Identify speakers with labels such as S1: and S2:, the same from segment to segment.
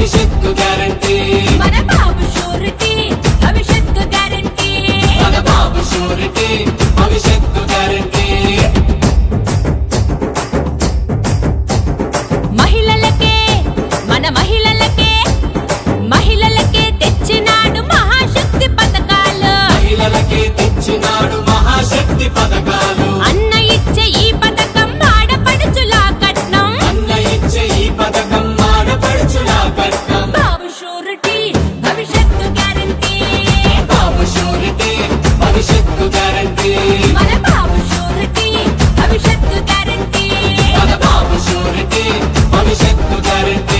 S1: భవిష్యత్తు గ్యారంటీ
S2: మన బాబు షూరిటీ భవిష్యత్తు గ్యారంటీ
S1: మన బాబు షూరిటీ భవిష్యత్తు గ్యారంటీ
S2: మహిళలకే మన మహిళలకే మహిళలకే తెచ్చినాడు మహాశక్తి పథకాలు
S1: మహిళలకే తెచ్చినాడు మహాశక్తి పథకాలు
S2: అన్న ఇచ్చే ఈ పథకం ఆడపడుచులా కట్నం
S1: అన్న ఇచ్చే ఈ పథకం ఆడపడుచులా కట్నం
S2: బాబు షూరిటీ భవిష్యత్తు గ్యారంటీ
S1: బాబు షూరిటీ భవిష్యత్తు గ్యారంటీ
S2: మన బాబు షూరిటీ భవిష్యత్తు గ్యారంటీ
S1: మన బాబు షూరిటీ భవిష్యత్తు గ్యారంటీ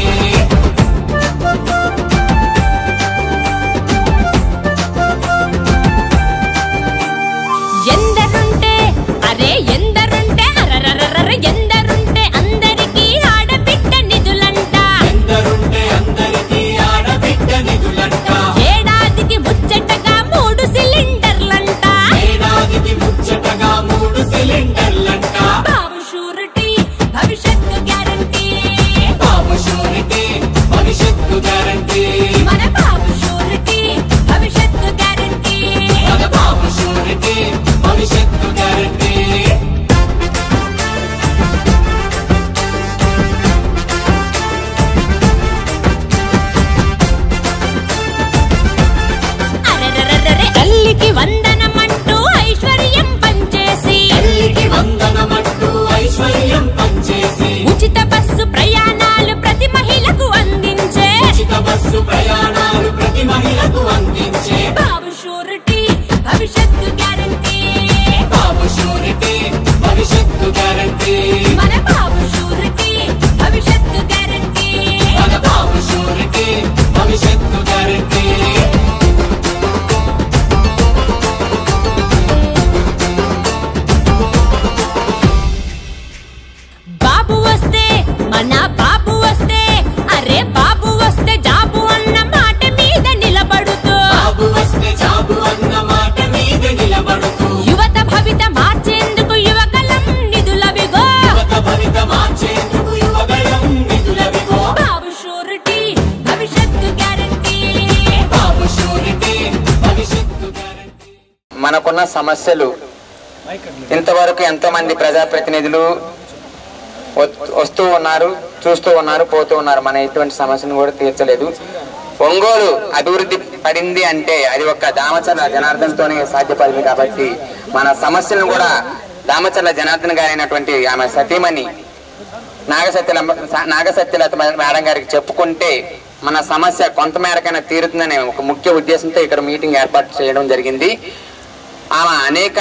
S2: ఎందరుంటే అరే ఎందరుంటే అరరరరర ఎందరుంటే అందరికీ ఆడబిడ్డ నిధులంట
S1: ఎందరుంటే అందరికీ ఆడబిడ్డ నిధులంట
S2: ఏడాదికి ముచ్చటగా మూడు సిలిండర్లంట
S1: ఏడాదికి ముచ్చటగా మూడు సిలిండర్లంట
S2: బాబు షూరిటీ భవిష్యత్తు గ్యారంటీ
S1: బాబు షూరిటీ భవిష్యత్తు గ్యారంటీ
S2: మన బాబు షూరిటీ భవిష్యత్తు గ్యారంటీ
S1: మన బాబు షూరిటీ భవిష్యత్తు గ్యారంటీ
S2: అరెరెరెరెరె తల్లికి వందనమంటూ ఐశ్వర్యం పంచేసి
S1: తల్లికి వందనమంటూ ఐశ్వర్యం పంచేసి
S2: ఉచిత బస్సు ప్రయాణాలు ప్రతి మహిళకు అందించే
S1: ఉచిత బస్సు ప్రయాణాలు ప్రతి మహిళకు అందించే
S2: బాబు షూరిటీ భవిష్యత్తు గ్యారంటీ
S1: బాబు షూరిటీ భవిష్యత్తు గ్యారంటీ
S2: మన బాబు షూరిటీ భవిష్యత్తు గ్యారంటీ
S1: మన బాబు షూరిటీ భవిష్యత్తు గ్యారంటీ
S2: బాబు వస్తే మన బాబు వస్తే అరే బాబు వస్తే జాబు అన్న మాట మీద నిలబడుతూ
S1: బాబు వస్తే జాబు అన్న మాట మీద నిలబడుతూ
S2: యువత భవిత మార్చేందుకు యువకలం నిధులవిగో
S1: యువత భవిత మార్చేందుకు యువగళం నిధులవిగో
S2: బాబు షూరిటీ భవిష్యత్తు గ్యారంటీ
S1: బాబు షూరిటీ భవిష్యత్తు గ్యారంటీ
S3: మనకున్న సమస్యలు ఇంతవరకు ఎంతో మంది ప్రజాప్రతినిధులు వ- వస్తూ ఉన్నారు చూస్తూ ఉన్నారు పోతూ ఉన్నారు మన ఎటువంటి సమస్యను కూడా తీర్చలేదు ఒంగోలు అభివృద్ధి పడింది అంటే అది ఒక్క దామచర్ల జనార్దన్తోనే సాధ్యపడింది కాబట్టి మన సమస్యలను కూడా దామచర్ల జనార్దన్ గారైనటువంటి ఆమె సతీమణి నాగసత్యల నాగసత్యలత మేడం గారికి చెప్పుకుంటే మన సమస్య కొంతమేరకైనా తీరుతుందనే ఒక ముఖ్య ఉద్దేశంతో ఇక్కడ మీటింగ్ ఏర్పాటు చేయడం జరిగింది ఆమె అనేక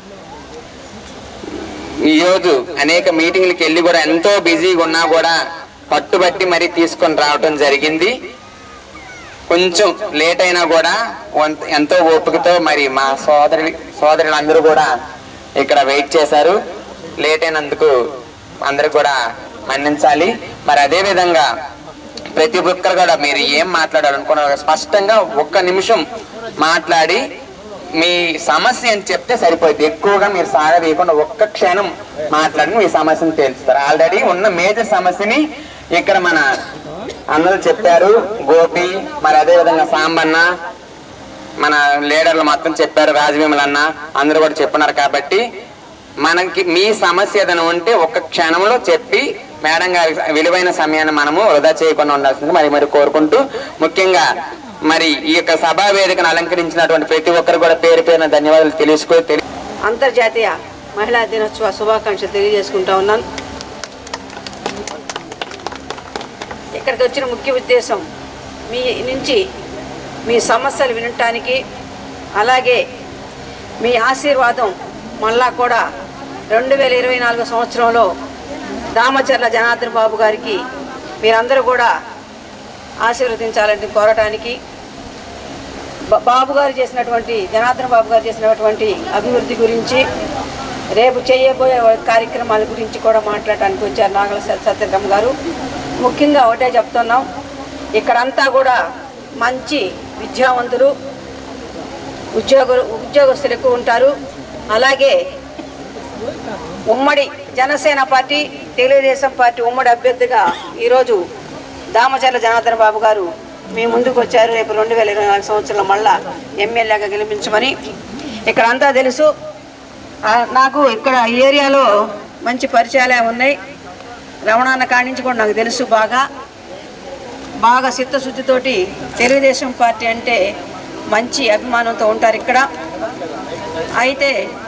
S3: ఈ రోజు అనేక మీటింగ్లకి వెళ్ళి కూడా ఎంతో బిజీగా ఉన్నా కూడా పట్టుబట్టి మరీ తీసుకొని రావటం జరిగింది కొంచెం లేట్ అయినా కూడా వంత- ఎంతో ఓపికతో మరి మా సోదరి సోదరులందరూ కూడా ఇక్కడ వెయిట్ చేశారు లేట్ అయినందుకు అందరూ కూడా మన్నించాలి మరి అదే విధంగా ప్రతి ఒక్కరు కూడా మీరు ఏం మాట్లాడాలనుకున్నారు స్పష్టంగా ఒక్క నిమిషం మాట్లాడి మీ సమస్య అని చెప్తే సరిపోయింది ఎక్కువగా మీరు సాగదీయకుండా ఒక్క క్షణం మాట్లాడి మీ సమస్యను తెలుస్తారు ఆల్రెడీ ఉన్న మేజర్ సమస్యని ఇక్కడ మన అందరూ చెప్పారు గోపి మరి అదే విధంగా సాంబన్న మన లీడర్లు మొత్తం చెప్పారు రాజభీములు అన్న అందరూ కూడా చెప్పున్నారు కాబట్టి మనకి మీ సమస్య ఏదైనా ఉంటే ఒక్క క్షణంలో చెప్పి మేడం గారి విలువైన సమయాన్ని మనము వృధా చేయకుండా ఉండాల్సింది మరి మరి కోరుకుంటూ ముఖ్యంగా మరి ఈ యొక్క సభా వేదికను అలంకరించినటువంటి ప్రతి ఒక్కరు కూడా పేరు పేరున ధన్యవాదాలు తెలుసుకో తెలి
S4: అంతర్జాతీయ మహిళా దినోత్సవ శుభాకాంక్షలు తెలియజేసుకుంటా ఉన్నాను ఇక్కడికి వచ్చిన ముఖ్య ఉద్దేశం మీ నుంచి మీ సమస్యలు వినటానికి అలాగే మీ ఆశీర్వాదం మళ్ళా కూడా రెండు వేల ఇరవై నాలుగు సంవత్సరంలో దామచర్ల జనార్దన్ బాబు గారికి మీరందరూ కూడా ఆశీర్వదించాలని కోరటానికి బ- బాబు గారు చేసినటువంటి జనార్దన్ బాబు గారు చేసినటువంటి అభివృద్ధి గురించి రేపు చేయబోయే కార్యక్రమాల గురించి కూడా మాట్లాడటానికి వచ్చారు నాగల సత్- సత్యరామ్ గారు ముఖ్యంగా ఒకటే చెప్తున్నాం ఇక్కడంతా కూడా మంచి విద్యావంతులు ఉద్యోగులు ఉద్యోగస్తులు ఎక్కువ ఉంటారు అలాగే ఉమ్మడి జనసేన పార్టీ తెలుగుదేశం పార్టీ ఉమ్మడి అభ్యర్థిగా ఈరోజు దామచర్ల జనార్దన్ బాబు గారు మీ ముందుకు వచ్చారు రేపు రెండు వేల ఇరవై నాలుగు సంవత్సరంలో మళ్ళా ఎమ్మెల్యేగా గెలిపించమని ఇక్కడ అంతా తెలుసు ఆ, నాకు ఇక్కడ ఈ ఏరియాలో మంచి పరిచయాలే ఉన్నాయి రమణాన్న కాడి నుంచి కూడా నాకు తెలుసు బాగా బాగా చిత్తశుద్ధితోటి తెలుగుదేశం పార్టీ అంటే మంచి అభిమానంతో ఉంటారు ఇక్కడ అయితే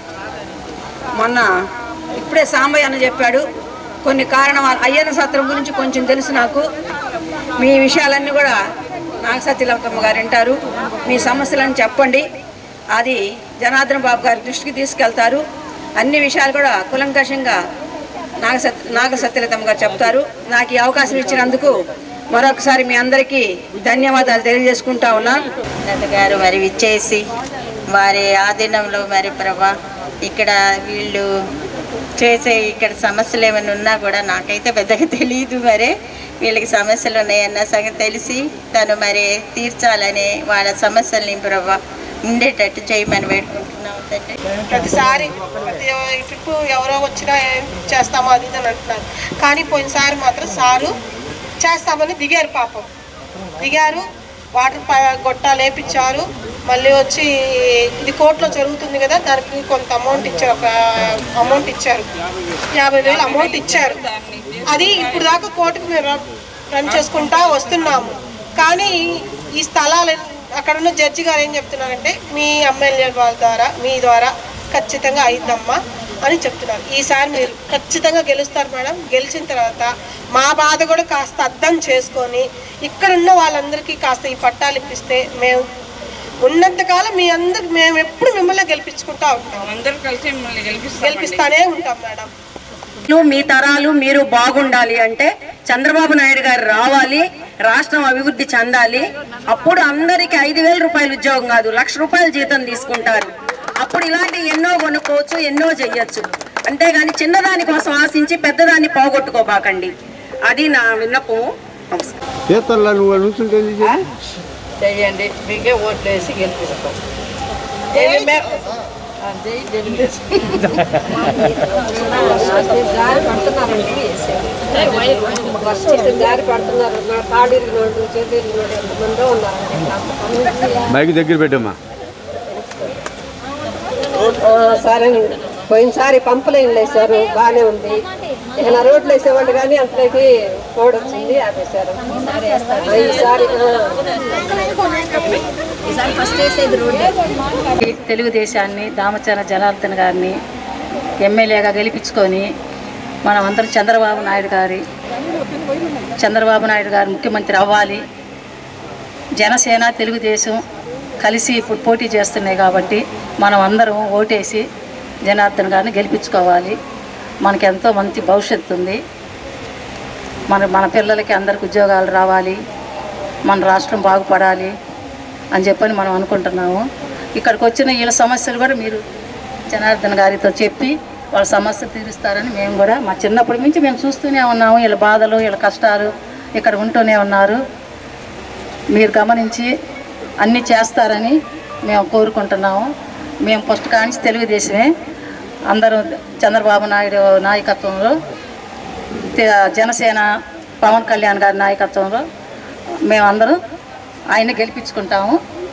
S4: మొన్న ఇప్పుడే సాంబయ్య అన్న చెప్పాడు కొన్ని కారణాలు అయ్యన్న సత్రం గురించి కొంచెం తెలుసు నాకు మీ విషయాలన్నీ కూడా నాగ సత్యలతమ్మ గారు వింటారు మీ సమస్యలను చెప్పండి అది జనార్దన్ బాబు గారి దృష్టికి తీసుకెళ్తారు అన్ని విషయాలు కూడా కులంకషంగా నాగ సత్ నాగ సత్యలతమ్మ గారు చెప్తారు నాకు ఈ అవకాశం ఇచ్చినందుకు మరొకసారి మీ అందరికీ ధన్యవాదాలు తెలియజేసుకుంటా ఉన్నాను
S5: లత గారు మరి విచ్చేసి వారి ఆధీనంలో మరి ప్రభా ఇక్కడ వీళ్ళు చేసే ఇక్కడ సమస్యలు ఏమైనా ఉన్నా కూడా నాకైతే పెద్దగా తెలియదు మరి వీళ్ళకి సమస్యలు ఉన్నాయన్న సంగతి తెలిసి తను మరి తీర్చాలని వాళ్ళ సమస్యల్ని ప్రభా ఉండేటట్టు చేయమని వేడుకుంటున్నాం తండ్రి
S6: ప్రతిసారి ప్రతి ట్రిప్ ఎవరో వచ్చినా ఏం చేస్తామో అది ఇది అని అంటున్నారు కానీ పోయినసారి మాత్రం సారు చేస్తామని దిగారు పాపం దిగారు వాటర్ ప- గొట్టాలు వేపించారు మళ్ళీ వచ్చి ఇది కోర్టులో జరుగుతుంది కదా దానికి కొంత అమౌంట్ ఇచ్చారు ఒక అమౌంట్ ఇచ్చారు యాభై వేలు అమౌంట్ ఇచ్చారు అది ఇప్పుడు దాకా కోర్టుకు మేము రన్- రన్ చేసుకుంటా వస్తున్నాము కానీ ఈ స్థలాలు అక్కడ ఉన్న జడ్జి గారు ఏం చెప్తున్నారంటే మీ ఎమ్మెల్యే వాళ్ళ ద్వారా మీ ద్వారా ఖచ్చితంగా అయిద్దమ్మా అని చెప్తున్నారు ఈసారి మీరు ఖచ్చితంగా గెలుస్తారు మేడం గెలిచిన తర్వాత మా బాధ కూడా కాస్త అర్థం చేసుకొని ఇక్కడ ఉన్న వాళ్ళందరికీ కాస్త ఈ పట్టాలు ఇప్పిస్తే మేము ఉన్నంతకాలం మీ అందరికి మేము ఎప్పుడు మిమ్మల్ని గెలిపించుకుంటా ఉంటాం
S7: అందరూ కలిసి మిమ్మల్ని గెలిపిస్తాం
S6: గెలిపిస్తానే ఉంటాం మేడం
S8: మీరు, మీ తరాలు మీరు బాగుండాలి అంటే చంద్రబాబు నాయుడు గారు రావాలి రాష్ట్రం అభివృద్ధి చెందాలి అప్పుడు అందరికి ఐదు వేల రూపాయలు ఉద్యోగం కాదు లక్ష రూపాయల జీతం తీసుకుంటారు అప్పుడు ఇలాంటి ఎన్నో కొనుక్కోవచ్చు ఎన్నో చెయ్యొచ్చు అంతేగాని చిన్నదాని కోసం ఆశించి పెద్దదాన్ని పోగొట్టుకోబాకండి అది నా విన్నపం నమస్కారం
S9: చేస్తాను నువ్వు నుంచుంటే
S7: చెయ్యండి మీకే ఓట్లు వేసి గెలిపిస్తాం ఏమి మే- అంతే తెలుగుదేశం.
S9: మైక్ దగ్గర పెట్టమ్మా
S10: సరే పోయినసారి పంపులైన్ వేశారు బాగానే ఉంది ఏమైనా రోడ్లు వేసేవాళ్ళు కానీ అంతలోకి రోడ్ వచ్చింది ఆపేశారు ఈసారి
S11: తెలుగుదేశాన్ని దామచర జనార్దన్ గారిని ఎమ్మెల్యేగా గెలిపించుకొని మనం అందరం చంద్రబాబు నాయుడు గారి చంద్రబాబు నాయుడు గారు ముఖ్యమంత్రి అవ్వాలి జనసేన తెలుగుదేశం కలిసి ఇప్పుడు పోటీ చేస్తున్నాయి కాబట్టి మనం అందరం ఓటేసి జనార్దన్ గారిని గెలిపించుకోవాలి మనకి ఎంతో మంచి భవిష్యత్తు ఉంది మన మన పిల్లలకి అందరికి ఉద్యోగాలు రావాలి మన రాష్ట్రం బాగుపడాలి అని చెప్పని మనం అనుకుంటున్నాము ఇక్కడికి వచ్చిన వీళ్ళ సమస్యలు కూడా మీరు జనార్దన్ గారితో చెప్పి వాళ్ళ సమస్య తీరుస్తారని మేము కూడా మా చిన్నప్పటి నుంచి మేము చూస్తూనే ఉన్నాము వీళ్ళ బాధలు వీళ్ళ కష్టాలు ఇక్కడ ఉంటూనే ఉన్నారు మీరు గమనించి అన్నీ చేస్తారని మేము కోరుకుంటున్నాము మేము ఫస్ట్ కానించి తెలుగుదేశమే అందరూ చంద్రబాబు నాయుడు నాయకత్వంలో తే- జనసేన పవన్ కళ్యాణ్ గారి నాయకత్వంలో మేమందరం ఆయన గెలిపించుకుంటాము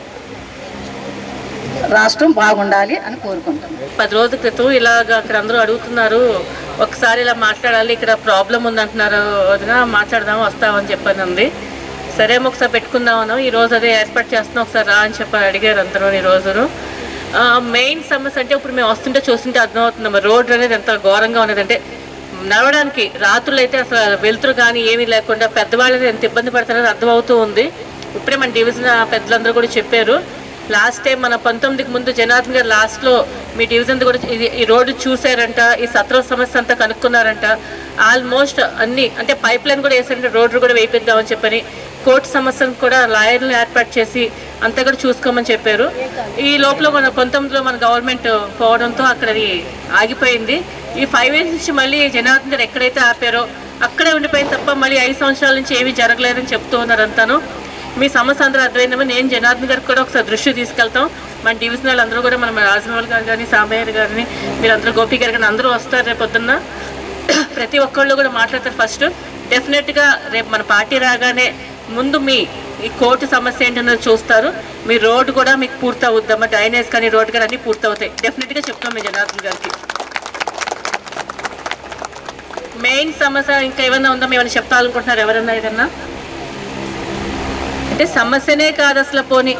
S11: రాష్ట్రం బాగుండాలి అని కోరుకుంటాం
S12: పది రోజుల క్రితం ఇలాగ అక్కడ అందరూ అడుగుతున్నారు ఒకసారి ఇలా మాట్లాడాలి ఇక్కడ ప్రాబ్లం ఉందంటున్నారు వదిన మాట్లాడదాం వస్తామని చెప్పని ఉంది సరే అమ్మ ఒకసారి పెట్టుకుందామను ఈ రోజు అదే ఏర్పాటు చేస్తున్నాం ఒకసారి రా అని చెప్పి అడిగారు అందరూ ఈ రోజును మెయిన్ సమస్య అంటే ఇప్పుడు మేము వస్తుంటే చూస్తుంటే అర్థమవుతుంది మరి రోడ్ అనేది ఎంత ఘోరంగా ఉన్నది అంటే నడవడానికి రాత్రులు అయితే అసలు వెలుతురు కానీ ఏమీ లేకుండా పెద్దవాళ్ళని ఎంత ఇబ్బంది పడుతున్నారో అర్థమవుతూ ఉంది ఇప్పుడే మన డివిజన్ పెద్దలందరూ కూడా చెప్పారు లాస్ట్ టైం మన పంతొమ్మిదికి ముందు జనార్దన్ గారు లాస్ట్లో మీ డివిజన్ కూడా ఇది ఈ రోడ్డు చూసారంట ఈ సత్రం సమస్య అంతా కనుక్కున్నారంట ఆల్మోస్ట్ అన్ని అంటే పైప్ లైన్ కూడా వేసారంటే రోడ్డు కూడా వేయిద్దామని చెప్పని కోర్టు సమస్యను కూడా లాయర్లను ఏర్పాటు చేసి అంతా కూడా చూసుకోమని చెప్పారు ఈ లోపల మన పంతొమ్మిదిలో మన గవర్నమెంట్ పోవడంతో అక్కడ అది ఆగిపోయింది ఈ ఫైవ్ ఇయర్స్ నుంచి మళ్ళీ జనార్దన్ గారు ఎక్కడైతే ఆపారో అక్కడే ఉండిపోయింది తప్ప మళ్ళీ ఐదు సంవత్సరాల నుంచి ఏమీ జరగలేదని చెప్తూ ఉన్నారు అంతాను మీ సమస్య అందరూ అర్థమైందేమో నేను జనార్దన్ గారికి కూడా ఒకసారి దృష్టి తీసుకెళ్తాం మన డివిజన్ వాళ్ళు అందరూ కూడా మన రాజమౌళి గారు కానీ సాంబయ్య గారిని మీరందరూ గోపి గారు కానీ అందరూ వస్తారు రేపు పొద్దున్న ప్రతి ఒక్కళ్ళు కూడా మాట్లాడతారు ఫస్ట్ డెఫినెట్గా రేపు మన పార్టీ రాగానే ముందు మీ ఈ కోర్టు సమస్య ఏంటన్నది చూస్తారు మీ రోడ్డు కూడా మీకు పూర్తి అవుద్దమ్మా డ్రైనేజ్ కానీ రోడ్డు కానీ అన్నీ పూర్తి అవుతాయి డెఫినెట్గా చెప్తాం మీ జనార్దన్ గారికి మెయిన్ సమస్య ఇంకా ఏమన్నా ఉందా ఏమైనా చెప్తాలనుకుంటున్నారు ఎవరన్నా ఏదన్నా అంటే సమస్యనే కాదు అసలు పోనీ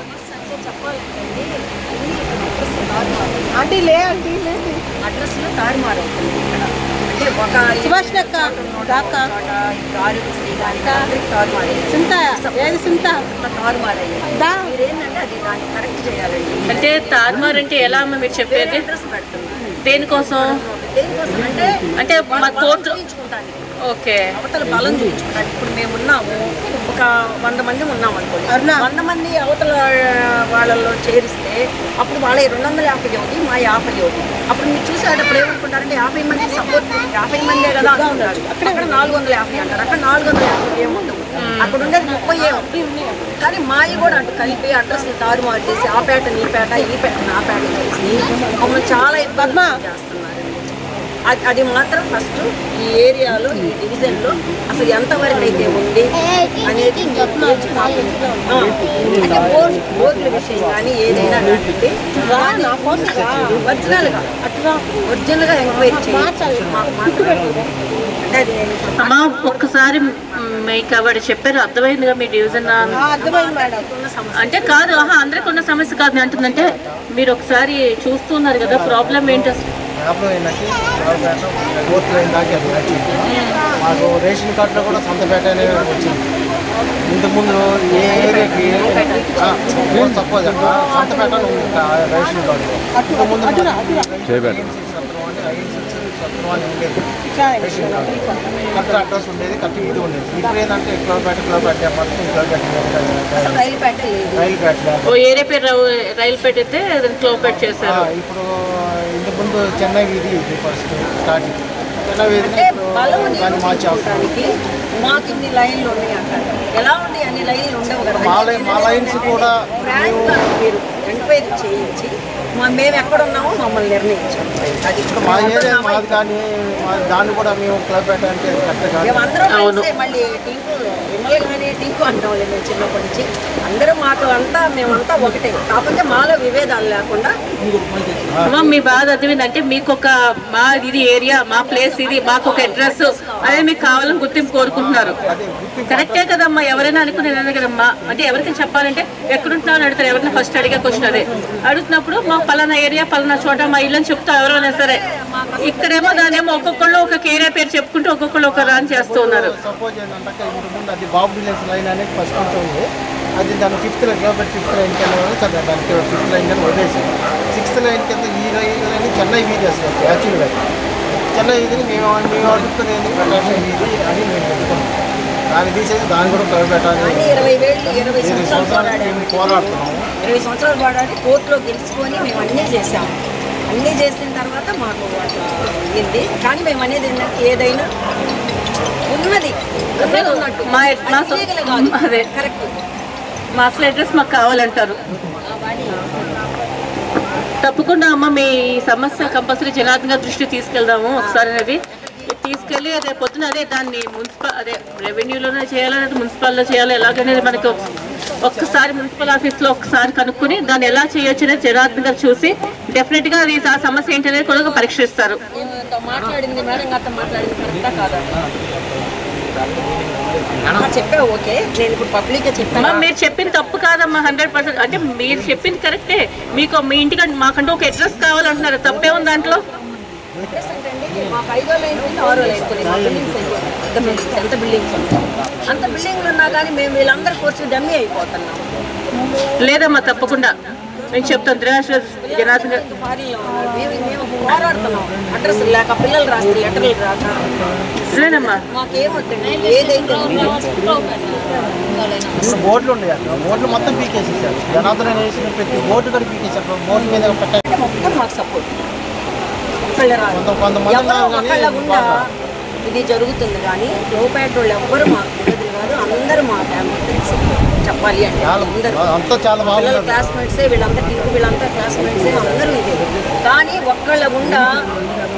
S6: ఆంటీ లే ఆంటీ లేదు
S4: అడ్రస్లో తారుమారు అవుతుంది ఇక్కడ అంటే ఒక
S6: సుభాష్ లెక్క దాకా
S4: ఆరోగ్యశ్రీ కానీ అందరికి తారుమారు
S6: సింత ఏది సింత
S4: తారుమారు
S6: దా
S4: మీరేంటంటే అది దాన్ని కరెక్ట్ చేయాలండి
S12: అంటే తాజ్మహల్ అంటే ఎలా అమ్మ మీరు చెప్పేది
S4: అడ్రస్ పెడుతున్నారు
S12: దేనికోసం
S4: దేనికోసం అంటే
S12: అంటే మా కోర్టు
S4: చూపించుకుంటానికి
S12: ఓకే
S4: అవతల బలం చూపించుకుంటానికి ఇప్పుడు మేము ఉన్నాము ఒక వంద మంది ఉన్నాం అనుకోండి
S6: అరుణ.
S4: వంద మంది అవతల వాళ్ళలో చేరిస్తే అప్పుడు వాళ్ళ రెండు వందల యాభై అవుతుంది మా యాభై అవుతుంది అప్పుడు మీరు చూసేటప్పుడు ఏమనుకుంటారంటే యాభై మంది సపోర్ట్ యాభై మందే కదా అనుకుంటారు అక్కడ నాలుగు వందల యాభై అంటారు అక్కడ నాలుగు వందల యాభై ఏముండవు అక్కడ ఉండేది ముప్పై ఏముంది కానీ మాయి కూడా అటు కలిపి అడ్రస్ తారుమారు చేసి ఆ పేట నీ పేట ఈ పేట నా పేట చేసి మమ్మల్ని చాలా ఇబ్బంది చేస్తున్నారు అది అది మాత్రం ఫస్ట్ ఈ ఏరియాలో ఈ డివిజన్లో అసలు ఎంతవరకు అయితే ఉంది అనేది మీ పేజ్ మాకు, ఆ, అంటే బోర్డు బోర్డుల విషయం కానీ ఏదైనా కానివ్వండి, దాన్ని ఒరిజినల్గా ఒరిజినల్గా ఎంక్వైరీ చేయాలి మాకు మాత్రం అంటే అది నేను ఇప్పుడు
S12: అమ్మా ఒక్కసారి మ్, మీకు ఆవిడ చెప్పారు అర్థమైందిగా మీ డివిజన్ అని.
S6: అర్థమైంది మేడం
S12: అంటే కాదు ఆహా అందరికి ఉన్న సమస్య కాదు నేను అంటుందంటే మీరు ఒకసారి చూస్తున్నారు కదా ప్రాబ్లం ఏంటి అసలు
S13: యాప్లో ఏంటంటే కోర్టులో ఇందాక అది వచ్చింది మాకు రేషన్ కార్డులో కూడా సొంతపేట అనేది వచ్చింది ఇంతకుముందు ఏ ఏరియాకి సపోజ్ అక్కడ సొంతపేట అని ఉంది ఆ రేషన్ కార్డులో ఇంతకుముందు
S9: చేయబెట్ట
S13: కరెక్ట్ అడ్రస్ ఉండేది కరెక్ట్ ఇది ఉండేది ఇప్పుడు ఏంటంటే కిలోపేట కిలోపేట మొత్తం కిలోపేట
S4: అసలు రైలు పేట లేదు
S13: రైలు పేట
S12: ఓ ఏరియా పేరు రైలు- రైలు పెట్టితే క్లోపేట్ చేశారు
S13: ఇప్పుడు ఇంతకుముందు చెన్నై వీధి ఇది ఫస్ట్ స్టార్టింగ్ చెన్నై వీధి
S4: అంటే బలం
S13: దాన్ని మార్చేస్తాం
S4: నిరూపించుకోవడానికి మాకు ఇన్ని లైన్లు ఉన్నాయి అంటారు ఎలా ఉంది అన్ని లైన్లు ఉండవు కదా
S13: మా లై- మా లైన్స్ కూడా
S4: ఫ్రాంక్గా మీరు ఎంక్వైరీ చేయించి మా మేము ఎక్కడ ఉన్నామో మమ్మల్ని నిర్ణయించాం అది
S13: మా ఏరియా మాది కానీ మా దాన్ని కూడా మేము క్లబ్ అంటే కరెక్ట్ కాదు
S4: మేమందరం కలిసే మళ్ళీ టింకు విమల్ కానీ టింకు అంటాం మేము చిన్నప్పటి నుంచి అందరూ మాకు అంతా మేమంతా ఒకటే కాకపోతే మాలో విభేదాలు లేకుండా
S12: అమ్మా మీ బాధ అర్థమైంది అంటే మీకు ఒక మా ఇది ఏరియా మా ప్లేస్ ఇది మాకు ఒక అడ్రస్ అదే మీకు కావాలని గుర్తింపు కోరుకుంటున్నారు కరెక్టే కదమ్మా ఎవరైనా అనుకునేది కదమ్మా అంటే ఎవరికి చెప్పాలంటే ఎక్కడుంటున్నావు అని అడుగుతారు ఎవరైనా ఫస్ట్ అడిగే క్వశ్చన్ అదే అడుగుతున్నప్పుడు మా పలానా ఏరియా పలానా చోట మా ఇల్లు అని చెప్తా ఎవరైనా సరే ఇక్కడేమో దానేమో ఒక్కొక్కళ్ళు ఒక ఏరియా పేరు చెప్పుకుంటూ ఒక్కొక్కళ్ళు ఒక రాన్ చేస్తూ ఉన్నారు
S13: సపోజ్ ఏంటంటే ఇంటి ముందు అది బాబు విలేజ్ లైన్ అనేది ఫస్ట్ నుంచి ఉంది అది దాని ఫిఫ్త్ లైన్ కాబట్టి ఫిఫ్త్ లైన్ కింద చదివాను దానికి ఫిఫ్త్ లైన్ కింద వదిలేసి సిక్స్త్ లైన్ కింద ఈ లైన్ లైన్ చెన్నై వీధి అసలు యాక్చువల్గా చెన్నై వీధిని మేము మేము అడుగుతున్నది ప్రకాశం వీధి అని మేము పెట్టుకున్నాం దాన్ని తీసేసి దాన్ని కూడా క్లబ్ పెట్టాలి
S4: అన్ని ఇరవై వేలు ఇరవై
S13: ఇరవై
S4: సంవత్సరాలు
S13: సంవత్సరాలు మేము పోరాడుతున్నాము
S4: ఇరవై సంవత్సరాలు పాడాలి కోర్టులో గెలుచుకొని మేము అన్నీ చేసాం అన్నీ చేసిన తర్వాత మాకు అట్లా అయింది కానీ మేము అనేది ఏంటంటే ఏదైనా ఉన్నది ఉన్నది ఉన్నట్టు
S12: మా మా
S4: అది legal కాదు.
S12: అదే
S4: కరెక్ట్
S12: మా అసలు అడ్రస్ మాకు కావాలంటారు తప్పకుండా అమ్మ మీ సమస్య కంపల్సరీ జనార్దన్ గారి దృష్టి తీసుకెళ్దాము ఒకసారి అనేది తీసుకెళ్ళి అదే పొద్దున అదే దాన్ని మున్సిపల్ అదే రెవెన్యూలోనే చేయాలో లేదా మున్సిపల్లో చేయాలో ఎలాగనేది మనకి ఒక- ఒక్కసారి మున్సిపల్ ఆఫీస్లో ఒకసారి కనుక్కుని దాన్ని ఎలా చేయొచ్చు అనేది జనార్దన్ గారు చూసి డెఫినెట్గా అది ఆ సమస్య ఏంటనేది కూడా పరీక్షిస్తారు
S4: ఈమెతో మాట్లాడింది మేడం గారితో మాట్లాడింది కరెక్టా కాదా అమ్మ చెప్పావు ఓకే నేను ఇప్పుడు పబ్లిక్గా
S12: అమ్మా,
S4: చెప్పాను
S12: మీరు చెప్పింది తప్పు కాదమ్మా హండ్రెడ్ పర్సెంట్ అంటే మీరు చెప్పింది కరెక్టే మీకు మీ ఇంటికి మాకంటూ ఒక అడ్రస్ కావాలంటున్నారు తప్పే ఉంది దాంట్లో
S4: అడ్రస్ అంటే అండి, మాకు ఐదో లైన్ ఉంది ఆరో లైన్ కొన్ని మా బిల్డింగ్స్ అయిపోయి పెద్ద బిల్డింగ్స్ ఎంత బిల్డింగ్స్ ఉంటాయి అంత బిల్డింగ్లు ఉన్నా కానీ మేము వీళ్ళందరి కోర్సు డమ్మీ అయిపోతున్నాం
S12: లేదమ్మా తప్పకుండా నేను చెప్తాను త్రిరాష్ట్ర జనార్దన్ గారు
S4: ఫారీలో ఉన్నారు. మేము మేము పోరాడుతున్నాం అడ్రస్ లేక పిల్లలు రాస్తే లెటర్లు రాక
S12: లేదమ్మా
S4: మాకేమొద్దండి ఏదైతే
S13: ఇప్పుడు బోర్డులు ఉన్నాయి అక్కడ బోర్డులు మొత్తం పీకేసేసారు జనార్దన్ వేసిన ప్రతి బోర్డు కూడా పీకేసారు బోర్డు మీద పెట్టారు
S4: మొత్తం మాకు సపోర్ట్ ఒక్కళ్ళే రాదు
S13: కొంత- కొంతమంది
S4: ఎవరో
S13: ఉన్నారు కానీ
S4: ఒకళ్ళ గుండా ఇది జరుగుతుంది కానీ లోపేట వాళ్ళు ఎవ్వరు మాకు తెలియదు కాదు అందరూ మా ఫ్యామిలీ ఫ్రెండ్స్ చెప్పాలి అంటే
S13: చాలా
S4: అందరూ
S13: అంతా చాలా
S4: పిల్లల
S13: బాగుంది
S4: క్లాస్మేట్సే వీళ్ళంతా టీకు వీళ్ళంతా క్లాస్మేట్సే అందరూ ఇదే కానీ ఒక్కళ్ళ గుండా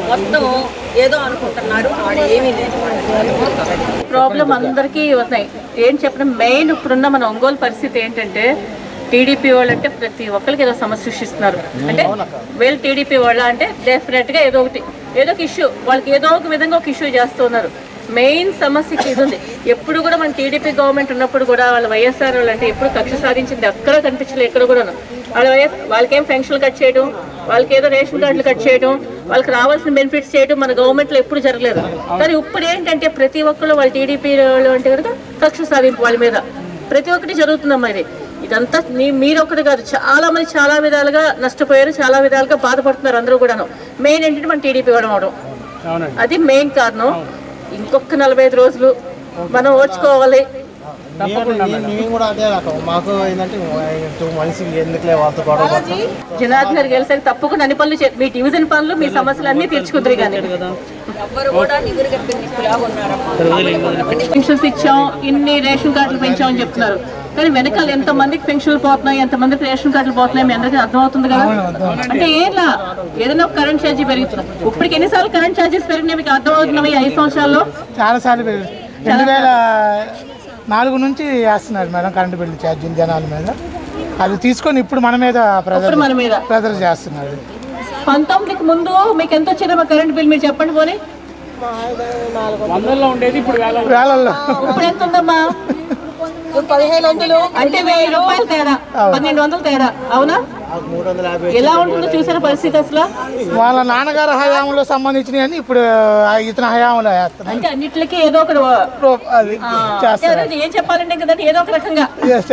S8: మొత్తం ఏదో అనుకుంటున్నారు ఆడ ఏమీ లేదు
S12: ప్రాబ్లం అందరికీ ఉన్నాయి ఏం చెప్పిన మెయిన్ ఇప్పుడున్న మన ఒంగోలు పరిస్థితి ఏంటంటే టీడీపీ వాళ్ళు అంటే ప్రతి ఒక్కరికి ఏదో సమస్య సృష్టిస్తున్నారు అంటే వీళ్ళు టీడీపీ వాళ్ళ అంటే డెఫినెట్గా ఏదో ఒకటి ఏదో ఒక ఇష్యూ వాళ్ళకి ఏదో ఒక విధంగా ఒక ఇష్యూ చేస్తున్నారు మెయిన్ సమస్యకి ఇది ఉంది ఎప్పుడు కూడా మన టీడీపీ గవర్నమెంట్ ఉన్నప్పుడు కూడా వాళ్ళ వైఎస్ఆర్ వాళ్ళు అంటే ఎప్పుడు కక్ష సాధించింది ఎక్కడ కనిపించలేదు ఎక్కడ కూడా వాళ్ళ వైఎస్ వాళ్ళకేం పెన్షన్లు కట్ చేయడం వాళ్ళకి ఏదో రేషన్ కార్డులు కట్ చేయడం వాళ్ళకి రావాల్సిన బెనిఫిట్స్ చేయడం మన గవర్నమెంట్లో ఎప్పుడు జరగలేదు కానీ ఇప్పుడు ఏంటంటే ప్రతి ఒక్కళ్ళు వాళ్ళ టీడీపీ వాళ్ళు అంటే కనుక కక్ష సాధింపు వాళ్ళ మీద ప్రతి ఒక్కటి జరుగుతుందమ్మా ఇది ఇదంతా మీ మీరు ఒకటి కాదు చాలా మంది చాలా విధాలుగా నష్టపోయారు చాలా విధాలుగా బాధపడుతున్నారు అందరూ కూడాను మెయిన్ ఏంటంటే మన టీడీపీ ఇవ్వడం అవడం అది మెయిన్ కారణం ఇంకొక నలభై ఐదు రోజులు మనం ఓర్చుకోవాలి
S13: మేము కూడా అదే రకం మాకు ఏంటంటే టూ మనిషికి ఎందుకులే వాళ్ళతో గొడవ పడతాం.
S12: జనార్దన్ గారు గెలిసాక తప్పకుండా అన్ని పనులు చే- మీ డివిజన్ పనులు మీ సమస్యలు అన్ని తీర్చుకుంటారు కానీ
S8: ఎవ్వరు కూడా నిగురు కట్టిన నిప్పులాగా ఉన్నారమ్మా
S12: పెన్షన్స్ ఇచ్చాం ఇన్ని రేషన్ కార్డులు పెంచాం అని చెప్తున్నారు కానీ వెనకాల ఎంత మందికి పెన్షన్లు పోతున్నాయి ఎంత మందికి రేషన్ కార్డులు పోతున్నాయి మీ అందరికీ అర్థమవుతుంది కదా అంటే ఏంలా ఏదైనా కరెంట్ ఛార్జీ పెరుగుతుంది ఇప్పటికి ఎన్నిసార్లు కరెంట్ ఛార్జెస్ పెరిగినాయి మీకు అర్థమవుతున్నాయి ఈ ఐదు సంవత్సరాల్లో
S14: చాలాసార్లు పెరిగి రెండు వేల నాలుగు నుంచి వేస్తున్నారు మేడం కరెంటు బిల్లు ఛార్జీలు జనాల మీద అది తీసుకొని ఇప్పుడు మన మీద ప్రెజర్
S12: ఇప్పుడు మన మీద.
S14: ప్రెజర్ చేస్తున్నారు
S12: పంతొమ్మిదికి ముందు మీకు ఎంత వచ్చిందమ్మా కరెంట్ బిల్ మీరు చెప్పండి పోనీ
S14: వందల్లో ఉండేది ఇప్పుడు వేలల్లో
S12: ఇప్పుడు ఎంత ఉందమ్మా
S6: పదిహేను వందలు
S12: అంటే వెయ్యి రూపాయలు తేడా పన్నెండు వందలు తేడా అవునా
S13: మూడు వందల యాభై
S12: ఎలా ఉంటుందో చూసారా పరిస్థితి అసలు
S14: వాళ్ళ నాన్నగారి హయాంలో సంబంధించినవి అని ఇప్పుడు ఆ ఇతని హయాంలో వేస్తున్నారు
S12: అంటే అన్నిట్లకి ఏదో ఒకటి
S14: అది
S12: ఆ,
S14: చేస్తారు
S12: అదే ఏం చెప్పాలంటే కదండి ఏదో ఒక రకంగా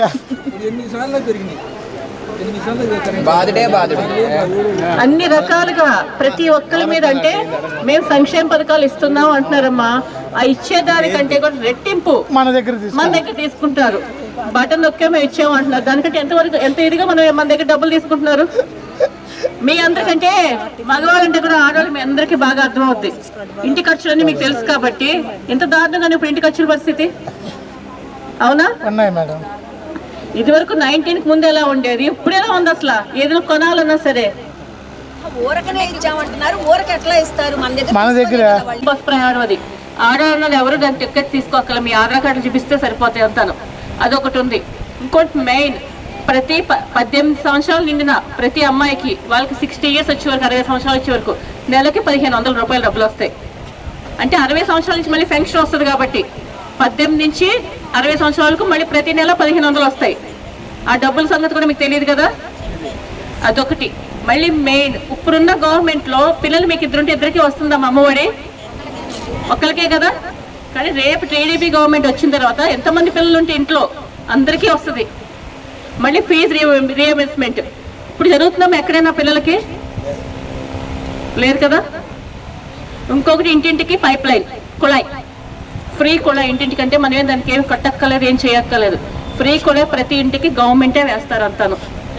S3: బాధుడే బాధుడు
S12: అన్ని రకాలుగా ప్రతి ఒక్కరి మీద అంటే మేము సంక్షేమ పథకాలు ఇస్తున్నాం అంటున్నారమ్మా ఆ ఇచ్చేదానికంటే కూడా రెట్టింపు
S14: మన దగ్గర
S12: మన దగ్గర తీసుకుంటారు బటన్ నొక్కే మేము ఇచ్చాము అంటున్నారు దానికంటే ఎంతవరకు ఎంత ఇదిగా మనం మన దగ్గర డబ్బులు తీసుకుంటున్నారు మీ అందరికంటే మగవాళ్ళంటే కూడా ఆడవాళ్ళు మీ అందరికీ బాగా అర్థమవుద్ది ఇంటి ఖర్చులన్నీ మీకు తెలుసు కాబట్టి ఎంత దారుణంగా ఇప్పుడు ఇంటి ఖర్చుల పరిస్థితి అవునా
S14: ఉన్నాయి మేడం
S12: ఇది వరకు నైన్టీన్కి ముందు ఎలా ఉండేది ఇప్పుడు ఎలా ఉంది అసలు ఏదైనా కొనాలన్నా సరే
S8: ఊరకనే ఇచ్చామంటున్నారు ఊరక ఎట్లా ఇస్తారు మన దగ్గర
S14: మన దగ్గర
S12: బస్ ప్రయాణం అది ఆడవాళ్ళు ఎవరు దాని టికెట్ తీసుకోగల మీ ఆధార్ కార్డు చూపిస్తే సరిపోతాయి అంతాను అదొకటి ఉంది ఇంకోటి మెయిన్ ప్రతి ప- పద్దెనిమిది సంవత్సరాలు నిండిన ప్రతి అమ్మాయికి వాళ్ళకి సిక్స్టీ ఇయర్స్ వచ్చే వరకు అరవై సంవత్సరాలు వచ్చే వరకు నెలకి పదిహేను వందల రూపాయలు డబ్బులు వస్తాయి అంటే అరవై సంవత్సరాల నుంచి మళ్ళీ పెన్షన్ వస్తుంది కాబట్టి పద్దెనిమిది నుంచి అరవై సంవత్సరాలకు మళ్ళీ ప్రతి నెల పదిహేను వందలు వస్తాయి ఆ డబ్బుల సంగతి కూడా మీకు తెలియదు కదా అదొకటి మళ్ళీ మెయిన్ ఇప్పుడున్న గవర్నమెంట్లో పిల్లలు మీకు ఇద్దరుంటే ఇద్దరికి వస్తుందమ్మా అమ్మఒడి ఒక్కరికే కదా కానీ రేపు టీడీపీ గవర్నమెంట్ వచ్చిన తర్వాత ఎంతమంది పిల్లలు ఉంటే ఇంట్లో అందరికీ వస్తుంది మళ్ళీ ఫీజు రియంబర్స్మెంట్ ఇప్పుడు జరుగుతుందమ్మా ఎక్కడైనా పిల్లలకి లేదు కదా ఇంకొకటి ఇంటింటికి పైప్ లైన్ కుళాయి ఫ్రీ కుళాయి ఇంటింటికి అంటే మనం ఏం దానికి ఏం కట్టక్కర్లేదు ఏం చేయక్కర్లేదు ఫ్రీ కుళాయి ప్రతి ఇంటికి గవర్నమెంటే వేస్తారు అంతాను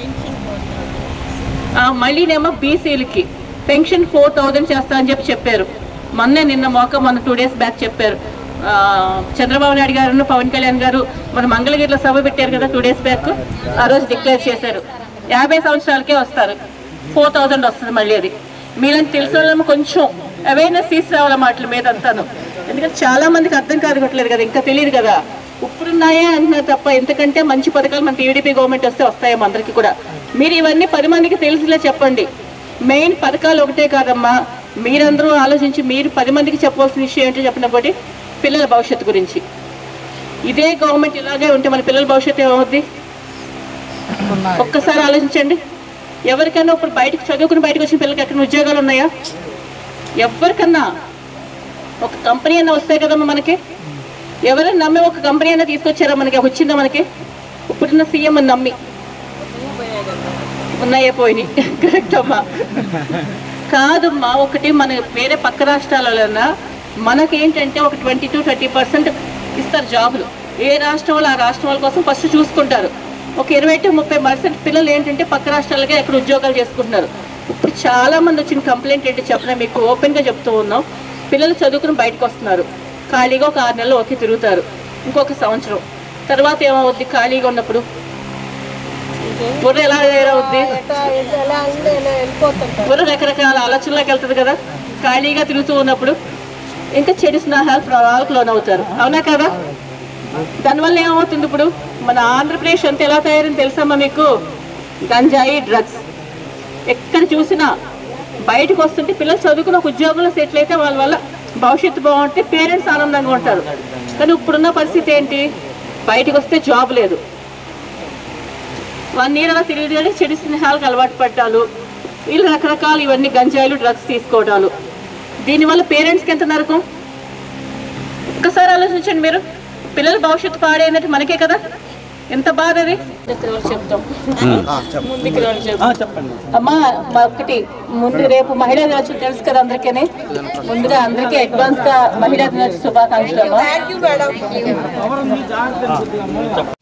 S12: ఆ, మళ్ళీనేమో బీసీలకి పెన్షన్ ఫోర్ థౌజండ్ చేస్తా అని చెప్పి చెప్పారు మొన్నే నిన్న మోక మొన్న టూ డేస్ బ్యాక్ చెప్పారు ఆ, చంద్రబాబు నాయుడు గారు పవన్ కళ్యాణ్ గారు మన మంగళగిరిలో సభ పెట్టారు కదా టూ డేస్ బ్యాక్ ఆ రోజు డిక్లేర్ చేశారు యాభై సంవత్సరాలకే వస్తారు ఫోర్ థౌజండ్ వస్తుంది మళ్ళీ అది మీలని తెలిసిన వాళ్ళేమో కొంచెం అవేర్నెస్ తీసుకురావాలి మాటల మీద అంతాను ఎందుకంటే చాలా మందికి అర్థం కాదుకోవట్లేదు కదా ఇంకా తెలియదు కదా ఇప్పుడున్నాయే అంటున్నారు తప్ప ఎంతకంటే మంచి పథకాలు మన టీడీపీ గవర్నమెంట్ వస్తే వస్తాయేమో అందరికీ కూడా మీరు ఇవన్నీ పది మందికి తెలిసిలా చెప్పండి మెయిన్ పథకాలు ఒకటే కాదమ్మా మీరందరూ ఆలోచించి మీరు పది మందికి చెప్పవలసిన విషయం ఏంటో చెప్పినప్పటి పిల్లల భవిష్యత్తు గురించి ఇదే గవర్నమెంట్ ఇలాగే ఉంటే మన పిల్లల భవిష్యత్తు ఏమవుద్ది ఒక్కసారి ఆలోచించండి ఎవరికైనా ఇప్పుడు బయటకు చదువుకుని బయటకు వచ్చిన పిల్లలకి ఎక్కడ ఉద్యోగాలు ఉన్నాయా ఎవరికన్నా ఒక కంపెనీ అన్న వస్తాయి కదమ్మా మనకి ఎవరైనా నమ్మి ఒక కంపెనీ అయినా తీసుకొచ్చారా మనకి వచ్చిందా మనకి ఇప్పుడున్న సీఎం అని నమ్మి ఉన్నాయే పోయినాయి కరెక్ట్ అమ్మా కాదమ్మా ఒకటి మన వేరే పక్క రాష్ట్రాలలో మనకేంటంటే ఒక ట్వంటీ టు థర్టీ పర్సెంట్ ఇస్తారు జాబులు ఏ రాష్ట్రం వాళ్ళు ఆ రాష్ట్రం వాళ్ళ కోసం ఫస్ట్ చూసుకుంటారు ఒక ఇరవై టు ముప్పై పర్సెంట్ పిల్లలు ఏంటంటే పక్క రాష్ట్రాలకే ఎక్కడ ఉద్యోగాలు చేసుకుంటున్నారు ఇప్పుడు చాలా మంది వచ్చిన కంప్లైంట్ ఏంటో చెప్పిన మీకు ఓపెన్గా చెప్తూ ఉన్నాం పిల్లలు చదువుకుని బయటకు వస్తున్నారు ఖాళీగా ఒక ఆరు నెలలు ఒకే తిరుగుతారు ఇంకొక సంవత్సరం తర్వాత ఏమవుద్ది ఖాళీగా ఉన్నప్పుడు బుర్ర ఎలా తయారవుద్ది
S6: ఎలా అయింది ఎలా వెళ్ళిపోతుంటారు
S12: బుర్ర రకరకాల ఆలోచనలోకి వెళ్తుంది కదా ఖాళీగా తిరుగుతూ ఉన్నప్పుడు ఇంకా చెడు స్నేహాలు ప్రభావాలకు లోనవుతారు అవునా కదా దానివల్ల ఏమవుతుంది ఇప్పుడు మన ఆంధ్రప్రదేశ్ అంతా ఎలా తయారైంది తెలుసమ్మా మీకు గంజాయి డ్రగ్స్ ఎక్కడ చూసినా బయటకు వస్తుంటే పిల్లలు చదువుకుని ఒక ఉద్యోగంలో సెటిల్ అయితే వాళ్ళ వల్ల భవిష్యత్తు బాగుంటే పేరెంట్స్ ఆనందంగా ఉంటారు కానీ ఇప్పుడున్న పరిస్థితి ఏంటి బయటకు వస్తే జాబ్ లేదు వన్ ఇయర్ అలా తిరిగి చెడు స్నేహాలకు అలవాటు పడ్డాలు వీళ్ళు రకరకాల ఇవన్నీ గంజాయిలు డ్రగ్స్ తీసుకోవడాలు దీనివల్ల పేరెంట్స్కి ఎంత నరకం ఒక్కసారి ఆలోచించండి మీరు పిల్లల భవిష్యత్తు పాడైందంటే మనకే కదా ఎంత బాధ అది చెప్తాం ముందుకు రండి చెప్తాం. అమ్మా మా ఒక్కటి ముందు రేపు మహిళా దినోత్సవం తెలుసు కదా అందరికీ ముందుగా అందరికీ అడ్వాన్స్ గా మహిళా దినోత్సవ శుభాకాంక్షలు అమ్మా